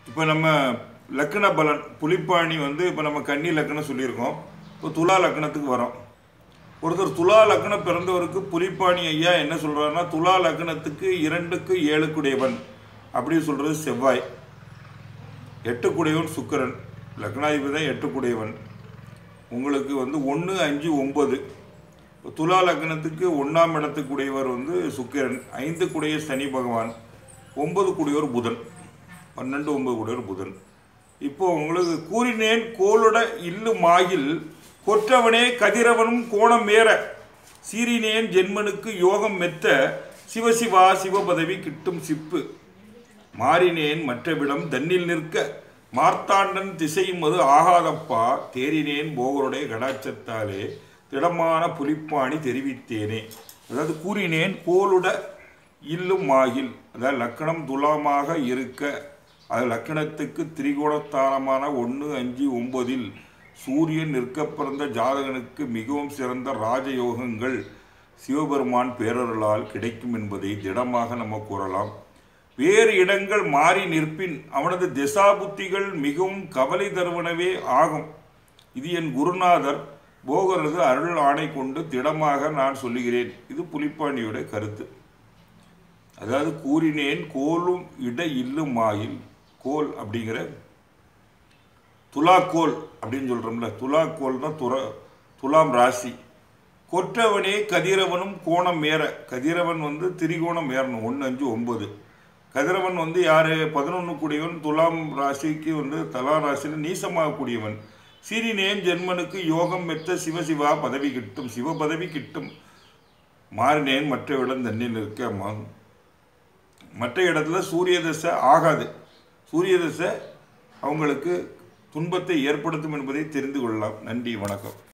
இப்போ நம்ம லக்கண பலன் புலிப்பாணி வந்து இப்போ நம்ம கன்னி லக்கணம் சொல்லியிருக்கோம் இப்போ துலா லக்கணத்துக்கு வரோம் ஒருத்தர் துலா லக்கணம் பிறந்தவருக்கு புலிப்பாணி ஐயா என்ன சொல்றாருன்னா துலா லக்கணத்துக்கு இரண்டுக்கு ஏழுக்குடையவன் அப்படின்னு சொல்றது செவ்வாய் எட்டுக்குடையவன் சுக்கிரன் லக்னாதிபதி தான் எட்டுக்குடையவன் உங்களுக்கு வந்து ஒன்று அஞ்சு ஒன்பது துலா லக்னத்துக்கு ஒன்றாம் இடத்துக்குடையவர் வந்து சுக்கிரன் ஐந்து குடைய சனி பகவான் ஒன்பது குடையோர் புதன் பன்னெண்டு ஒன்பது குடையோர் புதன் இப்போ உங்களுக்கு கூறினேன் கோளுட இல்லு மாயில் கொற்றவனே கதிரவனும் கோணம் மேற சீரினேன் ஜென்மனுக்கு யோகம் மெத்த சிவசிவா சிவபதவி கிட்டும் சிப்பு மாறினேன் மற்றவிடம் தன்னில் நிற்க மார்த்தாண்டன் திசையும் அது ஆகாதப்பா தேறினேன் போகருடைய கடாட்சத்தாலே திடமான புலிப்பாணி தெரிவித்தேனே அதாவது கூறினேன் கோளுட இல்லும் மாயில் அதாவது லக்கணம் துலாமாக இருக்க அது லக்கணத்துக்கு திரிகோணத்தானமான ஒன்று அஞ்சு ஒன்பதில் சூரியன் நிற்க பிறந்த ஜாதகனுக்கு மிகவும் சிறந்த ராஜயோகங்கள் சிவபெருமான் பேரருளால் கிடைக்கும் என்பதை திடமாக நம்ம கூறலாம் வேறு இடங்கள் மாறி நிற்பின் அவனது திசாபுத்திகள் மிகவும் கவலை தருவனவே ஆகும் இது என் குருநாதர் போகரது அருள் ஆணை கொண்டு திடமாக நான் சொல்லுகிறேன் இது புலிப்பாண்டியோட கருத்து அதாவது கூறினேன் கோலும் இட இல்லும் மாயில் கோல் அப்படிங்கிற துலாக்கோல் அப்படின்னு சொல்கிறோம்ல துலாக்கோல் தான் துர துலாம் ராசி கொற்றவனே கதிரவனும் கோணம் மேற கதிரவன் வந்து திரிகோணம் மேறணும் ஒன்று அஞ்சு ஒன்பது கதிரவன் வந்து யார் பதினொன்று கூடியவன் துலாம் ராசிக்கு வந்து தலா ராசியில் நீசமாகக்கூடியவன் சிறினேன் ஜென்மனுக்கு யோகம் மெத்த சிவசிவா பதவி கிட்டும் சிவ பதவி கிட்டும் மாறினேன் மற்ற இடம் தண்ணில் இருக்க மா- மற்ற இடத்துல சூரிய தசை ஆகாது சூரிய தசை அவங்களுக்கு துன்பத்தை ஏற்படுத்தும் என்பதை தெரிந்து கொள்ளலாம் நன்றி வணக்கம்